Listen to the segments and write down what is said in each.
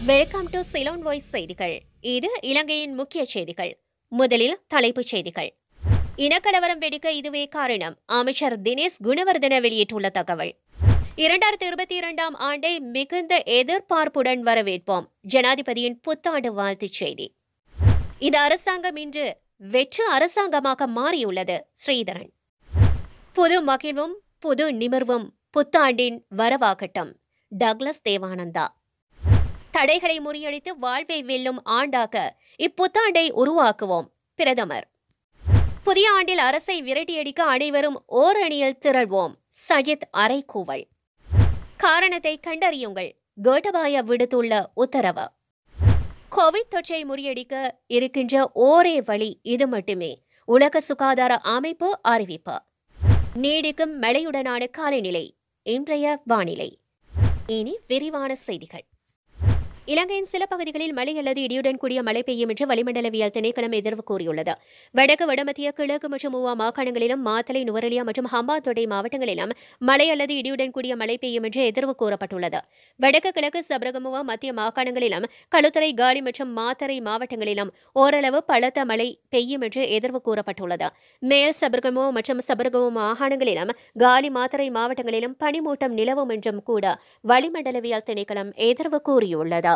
welcome to Ceylon voice செய்திகள் இது இலங்கையின் முக்கிய செய்திகள் முதலில் தலைப்புச் செய்திகள் இனக்கலவரம் வெடிக்க இதுவே காரணம் அமைச்சர் தினேஷ் குணவர்தன வெளியிட்டுள்ள தகவல் இரண்டாயிரத்தி இருபத்தி இரண்டாம் ஆண்டை மிகுந்த எதிர்பார்ப்புடன் வரவேற்போம் ஜனாதிபதியின் புத்தாண்டு வாழ்த்துச் செய்தி இந்த அரசாங்கம் இன்று வெற்று அரசாங்கமாக மாறியுள்ளது ஸ்ரீதரன் புது மகிழ்வும் புது நிமிர்வும் புத்தாண்டின் வரவாகட்டும் டக்ளஸ் தேவானந்தா தடைகளை முறியடித்து வாழ்வை வெல்லும் ஆண்டாக இப்புத்தாண்டை உருவாக்குவோம் பிரதமர் புதிய ஆண்டில் அரசை விரட்டியடிக்க அனைவரும் ஓரணியில் திரள்வோம் சஜித் அரைக்கூவல் காரணத்தை கண்டறியுங்கள் கோட்டபாய விடுத்துள்ள உத்தரவு கோவிட் தொற்றை முறியடிக்க இருக்கின்ற ஓரே வழி இது மட்டுமே உலக சுகாதார அமைப்பு அறிவிப்பு நீடிக்கும் மழையுடனான காலநிலை இன்றைய வானிலை இனி விரிவான செய்திகள் இலங்கையின் சில பகுதிகளில் மழை அல்லது இடியுடன் கூடிய மழை பெய்யும் என்று வளிமண்டலவியல் திணைக்களம் எதிர்வு கூறியுள்ளது வடக்கு வடமத்திய கிழக்கு மற்றும் மூவா மாகாணங்களிலும் மாத்தலை நுவரெலியா மற்றும் ஹம்பாந்தோட்டை மாவட்டங்களிலும் மழை அல்லது இடியுடன் கூடிய மழை பெய்யும் என்று எதிர்வு கூறப்பட்டுள்ளது வடக்கு கிழக்கு சபரகமுவா மத்திய மாகாணங்களிலும் களுத்துறை காலி மற்றும் மாத்தறை மாவட்டங்களிலும் ஓரளவு பலத்த மழை பெய்யும் என்று எதிர்வு கூறப்பட்டுள்ளது மேல் சபரகமோ மற்றும் சபரகமோ மாகாணங்களிலும் காலி மாத்தறை மாவட்டங்களிலும் பனிமூட்டம் நிலவும் என்றும் கூட வளிமண்டலவியல் திணைக்களம் எதிர்வு கூறியுள்ளது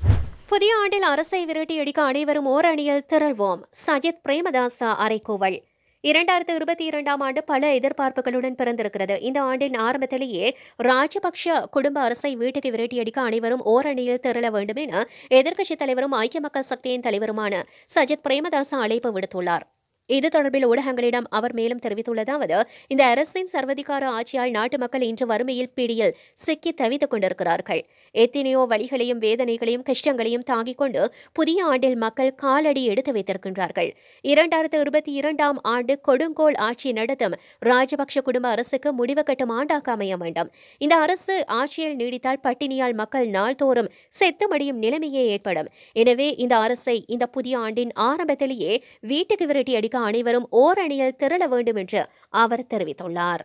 புதிய ஆண்டில் அரசை விரட்டியடிக்க அனைவரும் ஓரணியில் திரள்வோம் சஜித் பிரேமதாசா அரைக்கூவல் இரண்டாயிரத்து இருபத்தி இரண்டாம் ஆண்டு பல எதிர்பார்ப்புகளுடன் பிறந்திருக்கிறது இந்த ஆண்டின் ஆரம்பத்திலேயே ராஜபக்ஷ குடும்ப அரசை வீட்டுக்கு விரட்டியடிக்க அனைவரும் ஓரணியில் திரள வேண்டும் என எதிர்க்கட்சித் தலைவரும் ஐக்கிய மக்கள் சக்தியின் தலைவருமான சஜித் பிரேமதாசா அழைப்பு விடுத்துள்ளார் இது தொடர்பில் ஊடகங்களிடம் அவர் மேலும் தெரிவித்துள்ளதாவது இந்த அரசின் சர்வதிகார ஆட்சியால் நாட்டு மக்கள் இன்று வறுமையில் பிடியில் சிக்கி தவித்துக் கொண்டிருக்கிறார்கள் எத்தனையோ வழிகளையும் வேதனைகளையும் கஷ்டங்களையும் தாங்கிக் கொண்டு புதிய ஆண்டில் மக்கள் காலடி எடுத்து வைத்திருக்கின்றார்கள் இரண்டாயிரத்து இருபத்தி இரண்டாம் ஆண்டு கொடுங்கோல் ஆட்சி நடத்தும் ராஜபக்ஷ குடும்ப அரசுக்கு முடிவு கட்டும் ஆண்டாக அமைய வேண்டும் இந்த அரசு ஆட்சியில் நீடித்தால் பட்டினியால் மக்கள் நாள்தோறும் செத்து மடியும் நிலைமையே ஏற்படும் எனவே இந்த அரசை இந்த புதிய ஆண்டின் ஆரம்பத்திலேயே வீட்டுக்கு விரட்டி அடிக்க அனைவரும் ஓரணியில் திரள வேண்டும் என்று அவர் தெரிவித்துள்ளார்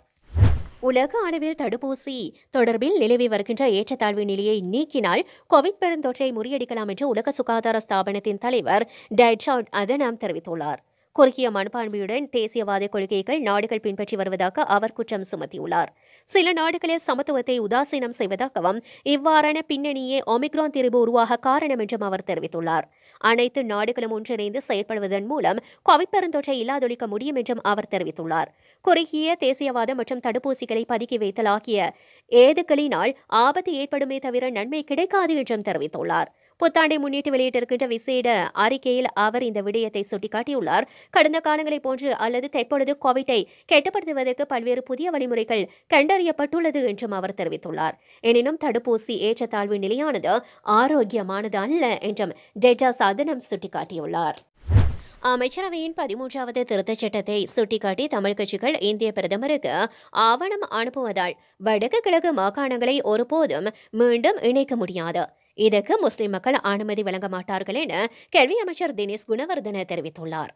உலக அளவில் தடுப்பூசி தொடர்பில் நிலவி வருகின்ற ஏற்றத்தாழ்வு நிலையை நீக்கினால் கோவிட் பெருந்தொற்றை முறியடிக்கலாம் என்று உலக சுகாதார ஸ்தாபனத்தின் தலைவர் டெட்ராட் அதனாம் தெரிவித்துள்ளார் குறுகிய மனப்பான்மையுடன் தேசியவாத கொள்கைகள் நாடுகள் பின்பற்றி வருவதாக அவர் குற்றம் சுமத்தியுள்ளார் சில நாடுகளில் சமத்துவத்தை உதாசீனம் செய்வதாகவும் இவ்வாறான பின்னணியே ஒமிக்ரான் திரிபு உருவாக காரணம் என்றும் அவர் தெரிவித்துள்ளார் அனைத்து நாடுகளும் ஒன்றிணைந்து செயல்படுவதன் மூலம் கோவிட் பெருந்தொற்றை இல்லாதொழிக்க முடியும் என்றும் அவர் தெரிவித்துள்ளார் குறுகிய தேசியவாதம் மற்றும் தடுப்பூசிகளை பதுக்கி வைத்தல் ஆகிய ஏதுக்களினால் ஆபத்து ஏற்படுமே தவிர நன்மை கிடைக்காது என்றும் தெரிவித்துள்ளார் புத்தாண்டை முன்னிட்டு வெளியிட்டிருக்கின்ற விசேட அறிக்கையில் அவர் இந்த விடயத்தை சுட்டிக்காட்டியுள்ளார் கடந்த காலங்களைப் போன்று அல்லது தற்பொழுது கோவிட்டை கட்டுப்படுத்துவதற்கு பல்வேறு புதிய வழிமுறைகள் கண்டறியப்பட்டுள்ளது என்றும் அவர் தெரிவித்துள்ளார் எனினும் தடுப்பூசி ஏற்றத்தாழ்வு நிலையானது ஆரோக்கியமானது அல்ல என்றும் டெட்டா சாதனம் சுட்டிக்காட்டியுள்ளார் அமைச்சரவையின் பதிமூன்றாவது திருத்தச் சட்டத்தை சுட்டிக்காட்டி தமிழ் கட்சிகள் இந்திய பிரதமருக்கு ஆவணம் அனுப்புவதால் வடக்கு கிழக்கு மாகாணங்களை ஒருபோதும் மீண்டும் இணைக்க முடியாது இதற்கு முஸ்லிம் மக்கள் அனுமதி வழங்க மாட்டார்கள் என கல்வி அமைச்சர் தினேஷ் குணவர்தன தெரிவித்துள்ளார்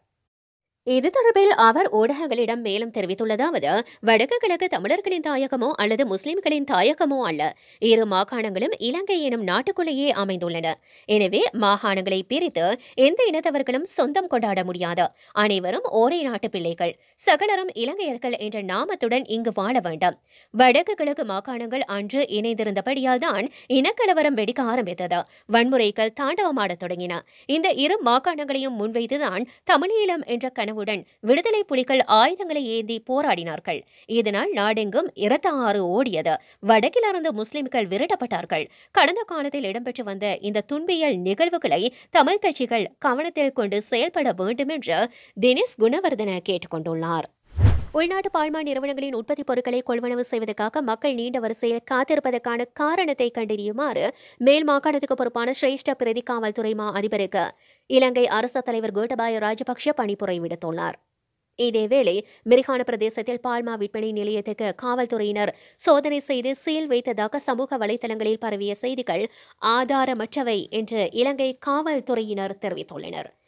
இது தொடர்பில் அவர் ஊடகங்களிடம் மேலும் தெரிவித்துள்ளதாவது வடக்கு கிழக்கு தமிழர்களின் தாயகமோ அல்லது முஸ்லிம்களின் தாயகமோ அல்ல இரு மாகாணங்களும் இலங்கை எனும் நாட்டுக்குள்ளேயே அமைந்துள்ளன எனவே மாகாணங்களை பிரித்து எந்த இனத்தவர்களும் சொந்தம் கொண்டாட முடியாது அனைவரும் ஒரே நாட்டு பிள்ளைகள் சகலரும் இலங்கையர்கள் என்ற நாமத்துடன் இங்கு வாழ வேண்டும் வடக்கு கிழக்கு மாகாணங்கள் அன்று இணைந்திருந்தபடியால் தான் இனக்கலவரம் வெடிக்க ஆரம்பித்தது வன்முறைகள் தாண்டவமாடத் தொடங்கின இந்த இரு மாகாணங்களையும் முன்வைத்துதான் தமிழீழம் என்ற கனவுடன் விடுதலை புலிகள் ஆயுதங்களை ஏந்தி போராடினார்கள் இதனால் நாடெங்கும் இரத்த ஆறு ஓடியது வடக்கிலிருந்து முஸ்லிம்கள் விரட்டப்பட்டார்கள் கடந்த காலத்தில் இடம்பெற்று வந்த இந்த துன்பியல் நிகழ்வுகளை தமிழ் கட்சிகள் கவனத்தில் கொண்டு செயல்பட வேண்டும் என்று தினேஷ் குணவர்தன கேட்டுக்கொண்டுள்ளார் உள்நாட்டு பால்மா நிறுவனங்களின் உற்பத்தி பொருட்களை கொள்வனவு செய்வதற்காக மக்கள் நீண்ட வரிசையில் காத்திருப்பதற்கான காரணத்தை கண்டறியுமாறு மேல் மாகாணத்துக்கு பொறுப்பான சிரேஷ்ட பிரதி காவல்துறை மா அதிபருக்கு இலங்கை அரசு தலைவர் கோட்டபாய ராஜபக்ஷ பணிப்புரை விடுத்துள்ளார் இதேவேளை மிரிகான பிரதேசத்தில் பால்மா விற்பனை நிலையத்துக்கு காவல்துறையினர் சோதனை செய்து சீல் வைத்ததாக சமூக வலைதளங்களில் பரவிய செய்திகள் ஆதாரமற்றவை என்று இலங்கை காவல்துறையினர் தெரிவித்துள்ளனர்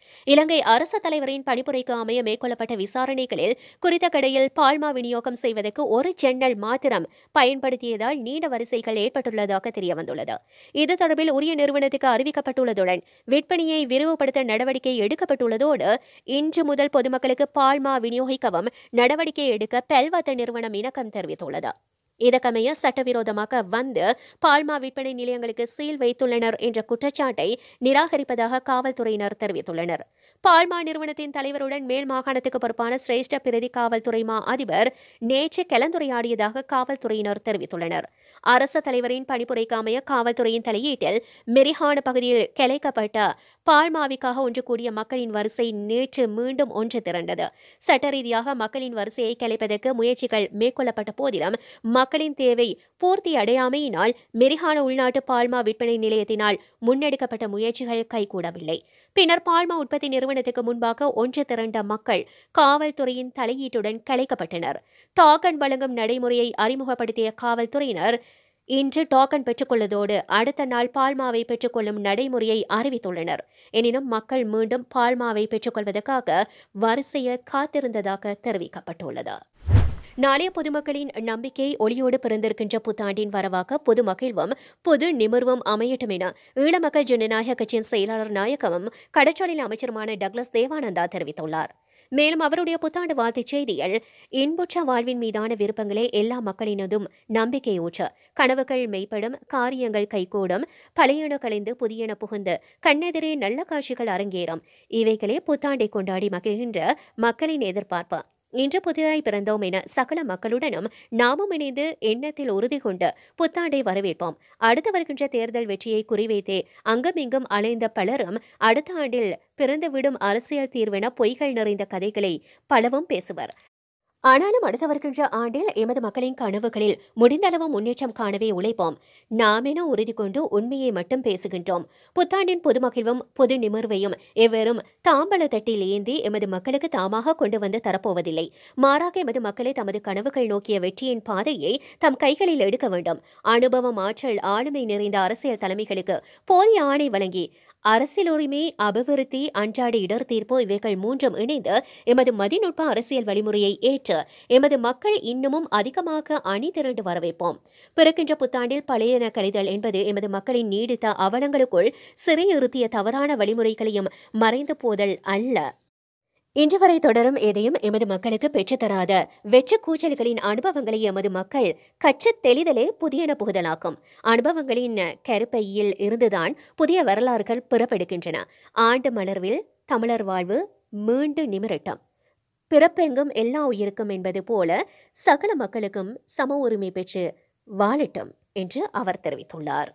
இலங்கை அரசு தலைவரின் பணிப்புரைக்கு அமைய மேற்கொள்ளப்பட்ட விசாரணைகளில் குறித்த கடையில் பால்மா விநியோகம் செய்வதற்கு ஒரு சென்னல் மாத்திரம் பயன்படுத்தியதால் நீண்ட வரிசைகள் ஏற்பட்டுள்ளதாக தெரியவந்துள்ளது இது தொடர்பில் உரிய நிறுவனத்துக்கு அறிவிக்கப்பட்டுள்ளதுடன் விற்பனையை விரிவுபடுத்த நடவடிக்கை எடுக்கப்பட்டுள்ளதோடு இன்று முதல் பொதுமக்களுக்கு பால்மா விநியோகிக்கவும் நடவடிக்கை எடுக்க பெல்வத்த நிறுவனம் இணக்கம் தெரிவித்துள்ளது இதற்கமைய சட்டவிரோதமாக வந்து பால்மா விற்பனை நிலையங்களுக்கு சீல் வைத்துள்ளனர் என்ற குற்றச்சாட்டை நிராகரிப்பதாக காவல்துறையினர் தெரிவித்துள்ளனர் பால்மா நிறுவனத்தின் தலைவருடன் மேல் மாகாணத்துக்கு பொறுப்பான சிரேஷ்ட பிரதி காவல்துறை மா அதிபர் நேற்று கலந்துரையாடியதாக காவல்துறையினர் தெரிவித்துள்ளனர் அரசு தலைவரின் பணிப்புரைக்கு அமைய காவல்துறையின் தலையீட்டில் மெரிஹான பகுதியில் கிளைக்கப்பட்ட பால்மாவிற்காக ஒன்று கூடிய மக்களின் வரிசை நேற்று மீண்டும் ஒன்று திரண்டது சட்ட ரீதியாக மக்களின் வரிசையை கலைப்பதற்கு முயற்சிகள் மேற்கொள்ளப்பட்ட போதிலும் மக்களின் தேவை பூர்த்தி அடையாமையினால் மெரிஹான உள்நாட்டு பால்மா விற்பனை நிலையத்தினால் முன்னெடுக்கப்பட்ட முயற்சிகள் கைகூடவில்லை பின்னர் பால்மா உற்பத்தி நிறுவனத்துக்கு முன்பாக ஒன்று திரண்ட மக்கள் காவல்துறையின் தலையீட்டுடன் கலைக்கப்பட்டனர் டோக்கன் வழங்கும் நடைமுறையை அறிமுகப்படுத்திய காவல்துறையினர் இன்று டோக்கன் பெற்றுக்கொள்வதோடு அடுத்த நாள் பால்மாவை பெற்றுக்கொள்ளும் நடைமுறையை அறிவித்துள்ளனர் எனினும் மக்கள் மீண்டும் பால்மாவை பெற்றுக்கொள்வதற்காக வரிசையில் காத்திருந்ததாக தெரிவிக்கப்பட்டுள்ளது நாளைய பொதுமக்களின் நம்பிக்கை ஒளியோடு பிறந்திருக்கின்ற புத்தாண்டின் வரவாக பொது மகிழ்வும் பொது நிமிர்வும் அமையட்டும் என ஈழமக்கள் ஜனநாயக கட்சியின் செயலாளர் நாயகமும் கடற்சாலையில் அமைச்சருமான டக்ளஸ் தேவானந்தா தெரிவித்துள்ளார் மேலும் அவருடைய புத்தாண்டு வாழ்த்துச் செய்தியில் இன்புற்ற வாழ்வின் மீதான விருப்பங்களே எல்லா மக்களினதும் நம்பிக்கை ஊற்ற கனவுகள் மெய்ப்படும் காரியங்கள் கைகூடும் பழையன கலைந்து புதியன புகுந்து கண்ணெதிரே நல்ல காட்சிகள் அரங்கேறும் இவைகளே புத்தாண்டை கொண்டாடி மகிழ்கின்ற மக்களின் எதிர்பார்ப்பு இன்று புதிதாய் பிறந்தோம் என சகல மக்களுடனும் நாமும் இணைந்து எண்ணத்தில் உறுதி கொண்டு புத்தாண்டை வரவேற்போம் அடுத்து வருகின்ற தேர்தல் வெற்றியை குறிவைத்தே அங்குமிங்கும் அலைந்த பலரும் அடுத்த ஆண்டில் பிறந்துவிடும் அரசியல் தீர்வென பொய்கள் நிறைந்த கதைகளை பலவும் பேசுவர் ஆனாலும் அடுத்து வருகின்ற ஆண்டில் எமது மக்களின் கனவுகளில் முடிந்தளவு முன்னேற்றம் காணவே உழைப்போம் நாமென உறுதி கொண்டு உண்மையை மட்டும் பேசுகின்றோம் புத்தாண்டின் பொதுமகிழ்வும் பொது நிமிர்வையும் எவரும் தாம்பல தட்டில் ஏந்தி எமது மக்களுக்கு தாமாக கொண்டு வந்து தரப்போவதில்லை மாறாக எமது மக்களை தமது கனவுகள் நோக்கிய வெற்றியின் பாதையை தம் கைகளில் எடுக்க வேண்டும் அனுபவம் ஆற்றல் ஆளுமை நிறைந்த அரசியல் தலைமைகளுக்கு போதிய ஆணை வழங்கி அரசியல் உரிமை அபிவிருத்தி அன்றாட இடர் தீர்ப்பு இவைகள் மூன்றும் இணைந்து எமது மதிநுட்ப அரசியல் வழிமுறையை ஏற்று எமது மக்கள் இன்னமும் அதிகமாக அணி திரண்டு வரவேற்போம் பிறக்கின்ற புத்தாண்டில் பழையன கழிதல் என்பது எமது மக்களின் நீடித்த அவலங்களுக்குள் சிறையிருத்திய தவறான வழிமுறைகளையும் மறைந்து போதல் அல்ல இன்று வரை தொடரும் எதையும் எமது மக்களுக்கு பெற்றுத்தராத வெற்று கூச்சல்களின் அனுபவங்களை எமது மக்கள் கற்றுத் தெளிதலே புதியன புகுதலாக்கும் அனுபவங்களின் கருப்பையில் இருந்துதான் புதிய வரலாறுகள் பிறப்பெடுக்கின்றன ஆண்டு மலர்வில் தமிழர் வாழ்வு மீண்டு நிமிரட்டும் பிறப்பெங்கும் எல்லா உயிருக்கும் என்பது போல சகல மக்களுக்கும் சம உரிமை பெற்று வாழட்டும் என்று அவர் தெரிவித்துள்ளார்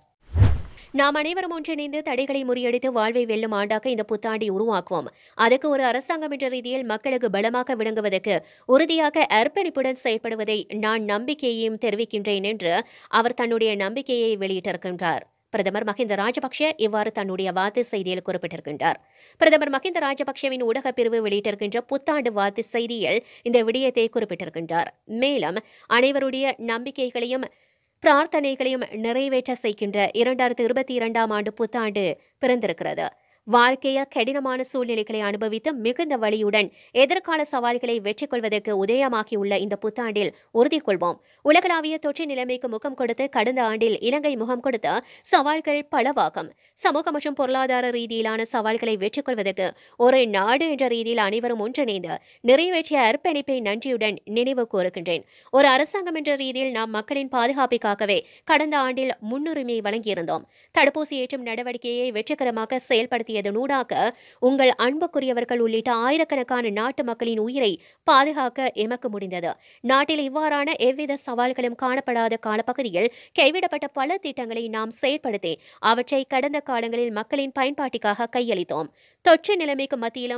நாம் அனைவரும் ஒன்றிணைந்து தடைகளை முறியடித்து வாழ்வை வெல்லும் ஆண்டாக இந்த புத்தாண்டை உருவாக்குவோம் அதுக்கு ஒரு அரசாங்கம் என்ற ரீதியில் மக்களுக்கு பலமாக விளங்குவதற்கு உறுதியாக அர்ப்பணிப்புடன் செயல்படுவதை நான் நம்பிக்கையையும் தெரிவிக்கின்றேன் என்று அவர் தன்னுடைய நம்பிக்கையை வெளியிட்டிருக்கின்றார் பிரதமர் மஹிந்த ராஜபக்ஷ இவ்வாறு தன்னுடைய வாழ்த்து செய்தியில் குறிப்பிட்டிருக்கின்றார் பிரதமர் மஹிந்த ராஜபக்ஷவின் ஊடகப் பிரிவு வெளியிட்டிருக்கின்ற புத்தாண்டு வாழ்த்து செய்தியில் இந்த விடயத்தை குறிப்பிட்டிருக்கின்றார் மேலும் அனைவருடைய நம்பிக்கைகளையும் பிரார்த்தனைகளையும் நிறைவேற்ற செய்கின்ற இரண்டாயிரத்து இருபத்தி இரண்டாம் ஆண்டு புத்தாண்டு பிறந்திருக்கிறது வாழ்க்கைய கடினமான சூழ்நிலைகளை அனுபவித்து மிகுந்த வழியுடன் எதிர்கால சவால்களை வெற்றி கொள்வதற்கு உதயமாகியுள்ள இந்த புத்தாண்டில் உறுதி கொள்வோம் உலகளாவிய தொற்று நிலைமைக்கு முகம் கொடுத்து கடந்த ஆண்டில் இலங்கை முகம் கொடுத்த சவால்கள் பலவாகும் சமூக மற்றும் பொருளாதார ரீதியிலான சவால்களை வெற்றி கொள்வதற்கு ஒரு நாடு என்ற ரீதியில் அனைவரும் ஒன்றிணைந்து நிறைவேற்றிய அர்ப்பணிப்பை நன்றியுடன் நினைவு கூறுகின்றேன் ஒரு அரசாங்கம் என்ற ரீதியில் நாம் மக்களின் பாதுகாப்பிற்காகவே கடந்த ஆண்டில் முன்னுரிமை வழங்கியிருந்தோம் தடுப்பூசி ஏற்றும் நடவடிக்கையை வெற்றிகரமாக செயல்படுத்தியதனூடாக உங்கள் அன்புக்குரியவர்கள் உள்ளிட்ட ஆயிரக்கணக்கான நாட்டு மக்களின் உயிரை பாதுகாக்க எமக்கு முடிந்தது நாட்டில் இவ்வாறான எவ்வித சவால்களும் காணப்படாத காலப்பகுதியில் கைவிடப்பட்ட பல திட்டங்களை நாம் செயற்படுத்தி அவற்றை கடந்த காலங்களில் மக்களின் பயன்பாட்டிற்காக கையளித்தோம் தொற்று நிலைமைக்கு மத்தியிலும்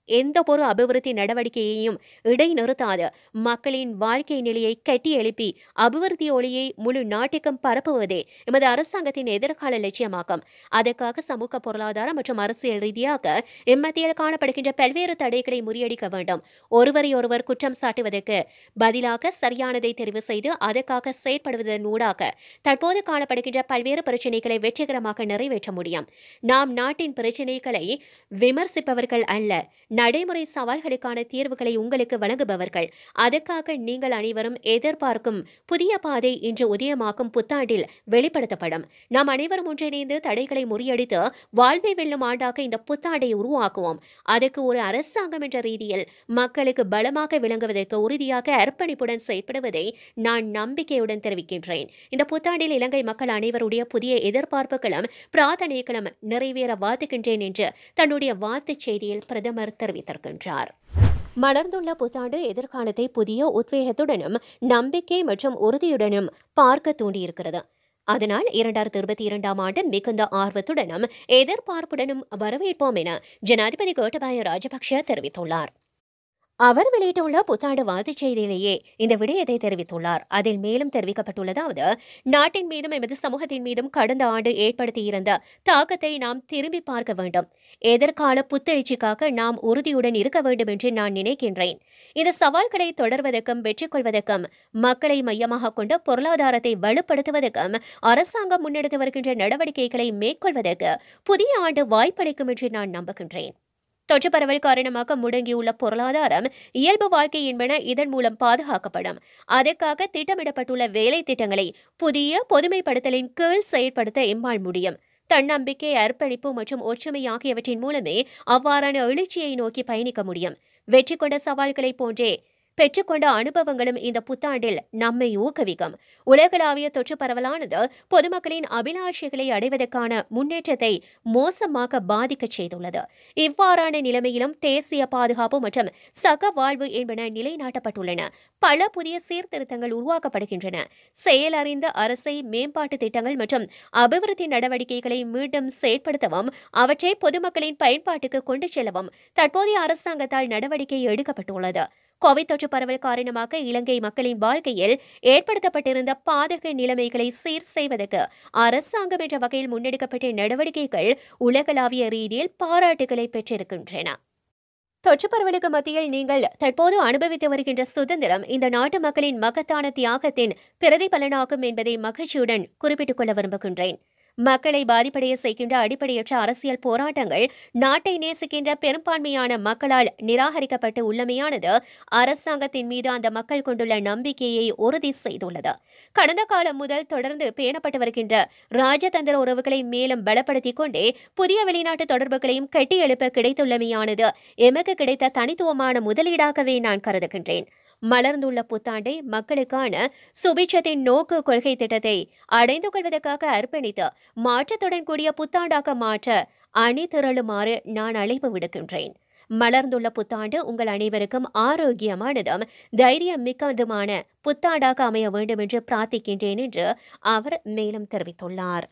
எந்த ஒரு அபிவிருத்தி நடவடிக்கையையும் இடைநிறுத்தாது மக்களின் வாழ்க்கை நிலையை கட்டி எழுப்பி அபிவிருத்தி ஒளியை முழு நாட்டுக்கும் பரப்புவதே எமது அரசாங்கத்தின் எதிர்கால லட்சியமாகும் அதற்காக சமூக பொருளாதார மற்றும் அரசியல் ரீதியாக இம்மத்தியில் காணப்படுகின்ற பல்வேறு தடைகளை முறியடிக்க வேண்டும் ஒருவரை ஒருவர் குற்றம் சாட்டுவதற்கு பதிலாக சரியானதை தெரிவு செய்து அதற்காக செயற்படுவதன் ஊடாக தற்போது காணப்படுகின்ற பல்வேறு பிரச்சினைகளை வெற்றிகரமாக நிறைவேற்ற முடியும் நாம் நாட்டின் பிரச்சினைகளை விமர்சிப்பவர்கள் அல்ல நடைமுறை சவால்களுக்கான தீர்வுகளை உங்களுக்கு வழங்குபவர்கள் அதற்காக நீங்கள் அனைவரும் எதிர்பார்க்கும் புதிய பாதை இன்று உதயமாக்கும் புத்தாண்டில் வெளிப்படுத்தப்படும் நாம் அனைவரும் ஒன்றிணைந்து தடைகளை முறியடித்து வாழ்வை வெல்லும் ஆண்டாக இந்த புத்தாண்டை உருவாக்குவோம் அதற்கு ஒரு அரசாங்கம் என்ற ரீதியில் மக்களுக்கு பலமாக விளங்குவதற்கு உறுதியாக அர்ப்பணிப்புடன் செயற்படுவதை நான் நம்பிக்கையுடன் தெரிவிக்கின்றேன் இந்த புத்தாண்டில் இலங்கை மக்கள் அனைவருடைய புதிய எதிர்பார்ப்புகளும் பிரார்த்தனைகளும் நிறைவேற வாழ்த்துகின்றேன் என்று தன்னுடைய வாழ்த்துச் செய்தியில் பிரதமர் தெரிவித்திருக்கின்றார் மலர்ந்துள்ள புத்தாண்டு எதிர்காலத்தை புதிய உத்வேகத்துடனும் நம்பிக்கை மற்றும் உறுதியுடனும் பார்க்க தூண்டியிருக்கிறது அதனால் இரண்டாயிரத்தி இருபத்தி இரண்டாம் ஆண்டு மிகுந்த ஆர்வத்துடனும் எதிர்பார்ப்புடனும் வரவேற்போம் என ஜனாதிபதி கோட்டபாய ராஜபக்ஷ தெரிவித்துள்ளார் அவர் வெளியிட்டுள்ள புத்தாண்டு வாழ்த்துச் செய்தியிலேயே இந்த விடயத்தை தெரிவித்துள்ளார் அதில் மேலும் தெரிவிக்கப்பட்டுள்ளதாவது நாட்டின் மீதும் எமது சமூகத்தின் மீதும் கடந்த ஆண்டு ஏற்படுத்தியிருந்த தாக்கத்தை நாம் திரும்பி பார்க்க வேண்டும் எதிர்கால புத்தெழுச்சிக்காக நாம் உறுதியுடன் இருக்க வேண்டும் என்று நான் நினைக்கின்றேன் இந்த சவால்களை தொடர்வதற்கும் வெற்றி கொள்வதற்கும் மக்களை மையமாக கொண்டு பொருளாதாரத்தை வலுப்படுத்துவதற்கும் அரசாங்கம் முன்னெடுத்து வருகின்ற நடவடிக்கைகளை மேற்கொள்வதற்கு புதிய ஆண்டு வாய்ப்பளிக்கும் என்று நான் நம்புகின்றேன் தொற்று பரவல் காரணமாக முடங்கியுள்ள பொருளாதாரம் இயல்பு வாழ்க்கை என்பன இதன் மூலம் பாதுகாக்கப்படும் அதற்காக திட்டமிடப்பட்டுள்ள வேலை திட்டங்களை புதிய பொதுமைப்படுத்தலின் கீழ் செயற்படுத்த எம்மால் முடியும் தன்னம்பிக்கை அர்ப்பணிப்பு மற்றும் ஒற்றுமை ஆகியவற்றின் மூலமே அவ்வாறான எழுச்சியை நோக்கி பயணிக்க முடியும் வெற்றி கொண்ட சவால்களைப் போன்றே பெற்றுக்கொண்ட அனுபவங்களும் இந்த புத்தாண்டில் நம்மை ஊக்குவிக்கும் உலகளாவிய தொற்று பரவலானது பொதுமக்களின் அபிலாஷைகளை அடைவதற்கான முன்னேற்றத்தை மோசமாக பாதிக்கச் செய்துள்ளது இவ்வாறான நிலைமையிலும் தேசிய பாதுகாப்பு மற்றும் சக வாழ்வு என்பன நிலைநாட்டப்பட்டுள்ளன பல புதிய சீர்திருத்தங்கள் உருவாக்கப்படுகின்றன செயலறிந்த அரசை மேம்பாட்டு திட்டங்கள் மற்றும் அபிவிருத்தி நடவடிக்கைகளை மீண்டும் செயற்படுத்தவும் அவற்றை பொதுமக்களின் பயன்பாட்டுக்கு கொண்டு செல்லவும் தற்போதைய அரசாங்கத்தால் நடவடிக்கை எடுக்கப்பட்டுள்ளது கோவிட் தொற்று பரவல் காரணமாக இலங்கை மக்களின் வாழ்க்கையில் ஏற்படுத்தப்பட்டிருந்த பாதக நிலைமைகளை சீர் செய்வதற்கு அரசாங்கம் என்ற வகையில் முன்னெடுக்கப்பட்ட நடவடிக்கைகள் உலகளாவிய ரீதியில் பாராட்டுகளை பெற்றிருக்கின்றன தொற்று பரவலுக்கு மத்தியில் நீங்கள் தற்போது அனுபவித்து வருகின்ற சுதந்திரம் இந்த நாட்டு மக்களின் மகத்தான தியாகத்தின் பிரதிபலனாகும் என்பதை மகிழ்ச்சியுடன் குறிப்பிட்டுக் கொள்ள விரும்புகின்றேன் மக்களை பாதிப்படைய செய்கின்ற அடிப்படையற்ற அரசியல் போராட்டங்கள் நாட்டை நேசிக்கின்ற பெரும்பான்மையான மக்களால் நிராகரிக்கப்பட்டு உள்ளமையானது அரசாங்கத்தின் மீது அந்த மக்கள் கொண்டுள்ள நம்பிக்கையை உறுதி செய்துள்ளது கடந்த காலம் முதல் தொடர்ந்து பேணப்பட்டு வருகின்ற ராஜதந்திர உறவுகளை மேலும் பலப்படுத்திக் கொண்டே புதிய வெளிநாட்டு தொடர்புகளையும் கட்டியெழுப்ப கிடைத்துள்ளமையானது எமக்கு கிடைத்த தனித்துவமான முதலீடாகவே நான் கருதுகின்றேன் மலர்ந்துள்ள புத்தாண்டை மக்களுக்கான சுபிட்சத்தின் நோக்கு கொள்கை திட்டத்தை அடைந்து கொள்வதற்காக அர்ப்பணித்து மாற்றத்துடன் கூடிய புத்தாண்டாக மாற்ற அணி திரளுமாறு நான் அழைப்பு விடுக்கின்றேன் மலர்ந்துள்ள புத்தாண்டு உங்கள் அனைவருக்கும் ஆரோக்கியமானதும் தைரியம் மிக்கதுமான புத்தாண்டாக அமைய வேண்டும் என்று பிரார்த்திக்கின்றேன் என்று அவர் மேலும் தெரிவித்துள்ளார்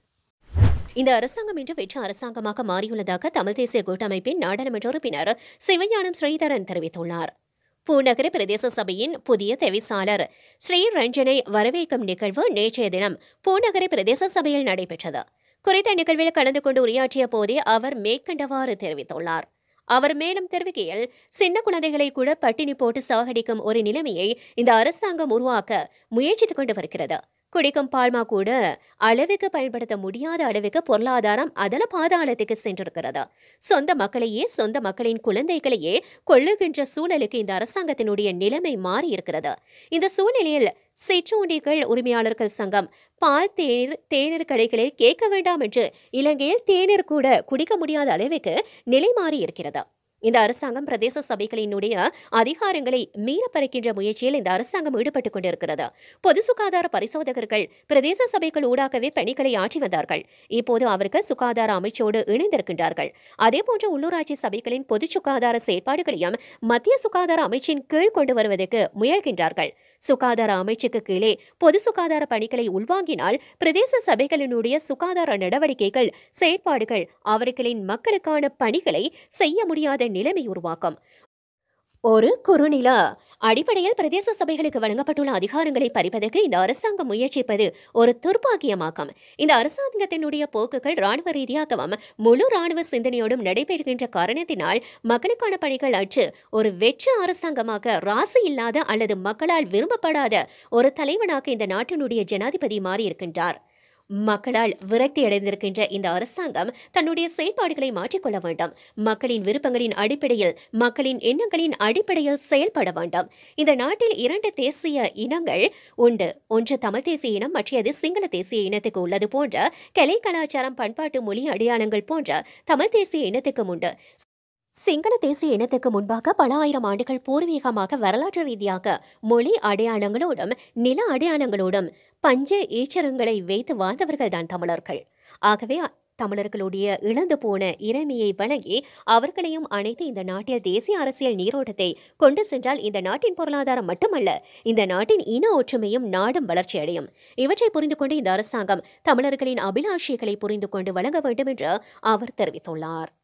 இந்த அரசாங்கம் இன்று வெற்று அரசாங்கமாக மாறியுள்ளதாக தமிழ் தேசிய கூட்டமைப்பின் நாடாளுமன்ற உறுப்பினர் சிவஞானம் ஸ்ரீதரன் தெரிவித்துள்ளார் பூநகர பிரதேச சபையின் புதிய தவிசாளர் ஸ்ரீ ரஞ்சனை வரவேற்கும் நிகழ்வு நேற்றைய தினம் பூநகர பிரதேச சபையில் நடைபெற்றது குறித்த நிகழ்வில் கலந்து கொண்டு உரையாற்றிய போதே அவர் மேற்கண்டவாறு தெரிவித்துள்ளார் அவர் மேலும் தெரிவிக்கையில் சின்ன குழந்தைகளை கூட பட்டினி போட்டு சாகடிக்கும் ஒரு நிலைமையை இந்த அரசாங்கம் உருவாக்க முயற்சித்துக் கொண்டு வருகிறது குடிக்கும் பால்மா கூட அளவுக்கு பயன்படுத்த முடியாத அளவுக்கு பொருளாதாரம் அதல பாதாளத்துக்கு சென்றிருக்கிறது சொந்த மக்களையே சொந்த மக்களின் குழந்தைகளையே கொள்ளுகின்ற சூழலுக்கு இந்த அரசாங்கத்தினுடைய நிலைமை மாறி இருக்கிறது இந்த சூழ்நிலையில் சிற்றுண்டிகள் உரிமையாளர்கள் சங்கம் பால் தேநீர் தேநீர் கடைகளை கேட்க வேண்டாம் என்று இலங்கையில் தேநீர் கூட குடிக்க முடியாத அளவுக்கு நிலை மாறி இருக்கிறது இந்த அரசாங்கம் பிரதேச சபைகளினுடைய அதிகாரங்களை மீறப்பறிக்கின்ற முயற்சியில் இந்த அரசாங்கம் ஈடுபட்டுக் கொண்டிருக்கிறது பொது சுகாதார பரிசோதகர்கள் பிரதேச சபைகள் ஊடாகவே பணிகளை ஆற்றி வந்தார்கள் இப்போது அவர்கள் சுகாதார அமைச்சோடு இணைந்திருக்கின்றார்கள் அதேபோன்று உள்ளூராட்சி சபைகளின் பொது சுகாதார செயற்பாடுகளையும் மத்திய சுகாதார அமைச்சின் கீழ் கொண்டு வருவதற்கு முயல்கின்றார்கள் சுகாதார அமைச்சுக்கு கீழே பொது சுகாதார பணிகளை உள்வாங்கினால் பிரதேச சபைகளினுடைய சுகாதார நடவடிக்கைகள் செயற்பாடுகள் அவர்களின் மக்களுக்கான பணிகளை செய்ய முடியாத நிலைமை உருவாக்கும் ஒரு குறுநில அடிப்படையில் பிரதேச சபைகளுக்கு வழங்கப்பட்டுள்ள அதிகாரங்களை பறிப்பதற்கு இந்த அரசாங்கம் முயற்சிப்பது ஒரு துர்ப்பாக்கியமாகும் இந்த அரசாங்கத்தினுடைய போக்குகள் ராணுவ ரீதியாகவும் முழு ராணுவ சிந்தனையோடும் நடைபெறுகின்ற காரணத்தினால் மக்களுக்கான பணிகள் அற்று ஒரு வெற்று அரசாங்கமாக ராசி இல்லாத அல்லது மக்களால் விரும்பப்படாத ஒரு தலைவனாக இந்த நாட்டினுடைய ஜனாதிபதி மாறியிருக்கின்றார் மக்களால் விரக்தி அடைந்திருக்கின்ற இந்த அரசாங்கம் தன்னுடைய செயல்பாடுகளை மாற்றிக்கொள்ள வேண்டும் மக்களின் விருப்பங்களின் அடிப்படையில் மக்களின் எண்ணங்களின் அடிப்படையில் செயல்பட வேண்டும் இந்த நாட்டில் இரண்டு தேசிய இனங்கள் உண்டு ஒன்று தமிழ் தேசிய இனம் மற்றது சிங்கள தேசிய இனத்துக்கு உள்ளது போன்ற கலை கலாச்சாரம் பண்பாட்டு மொழி அடையாளங்கள் போன்ற தமிழ் தேசிய இனத்துக்கும் உண்டு சிங்கள தேசிய இனத்துக்கு முன்பாக பல ஆயிரம் ஆண்டுகள் பூர்வீகமாக வரலாற்று ரீதியாக மொழி அடையாளங்களோடும் நில அடையாளங்களோடும் பஞ்ச ஈச்சரங்களை வைத்து வாழ்ந்தவர்கள் தான் தமிழர்கள் ஆகவே அ- தமிழர்களுடைய இழந்து போன இறைமையை வழங்கி அவர்களையும் அணைத்து இந்த நாட்டில் தேசிய அரசியல் நீரோட்டத்தை கொண்டு சென்றால் இந்த நாட்டின் பொருளாதாரம் மட்டுமல்ல இந்த நாட்டின் இன ஒற்றுமையும் நாடும் வளர்ச்சியடையும் இவற்றை புரிந்து கொண்டு இந்த அரசாங்கம் தமிழர்களின் அபிலாஷைகளை புரிந்து கொண்டு வழங்க வேண்டும் என்று அவர் தெரிவித்துள்ளார்